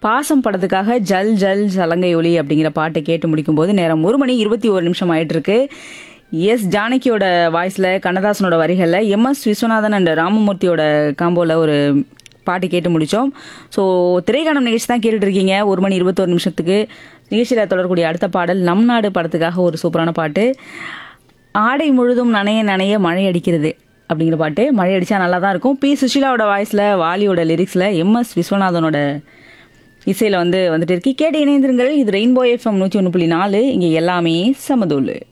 பாசம் படத்துக்காக ஜல் ஜல் சலங்கை ஒளி அப்படிங்கிற பாட்டை கேட்டு முடிக்கும்போது நேரம் ஒரு மணி இருபத்தி ஒரு நிமிஷம் ஆயிட்டு இருக்கு எஸ் ஜானகியோட வாய்ஸில் கண்ணதாசனோட வரிகளில் எம்எஸ் விஸ்வநாதன் அண்ட் ராமமூர்த்தியோட காம்போவில் ஒரு பாட்டு கேட்டு முடித்தோம் ஸோ திரைக்காணம் நிகழ்ச்சி தான் கேட்டுட்டு இருக்கீங்க ஒரு மணி இருபத்தோரு நிமிஷத்துக்கு நிகழ்ச்சியில் தொடரக்கூடிய அடுத்த பாடல் நம் நாடு படத்துக்காக ஒரு சூப்பரான பாட்டு ஆடை முழுதும் நனைய நனைய மழை அடிக்கிறது அப்படிங்கிற பாட்டு மழை அடித்தா நல்லா தான் இருக்கும் பி சுஷீலாவோட வாய்ஸில் வாலியோட லிரிக்ஸில் எம்எஸ் விஸ்வநாதனோட இசையில் வந்து வந்துட்டு இருக்கு கேட்டு இணைந்திருங்கள் இது ரெயின்போ எஃப்எம் நூற்றி ஒன்று புள்ளி நாலு இங்கே எல்லாமே சமதூள்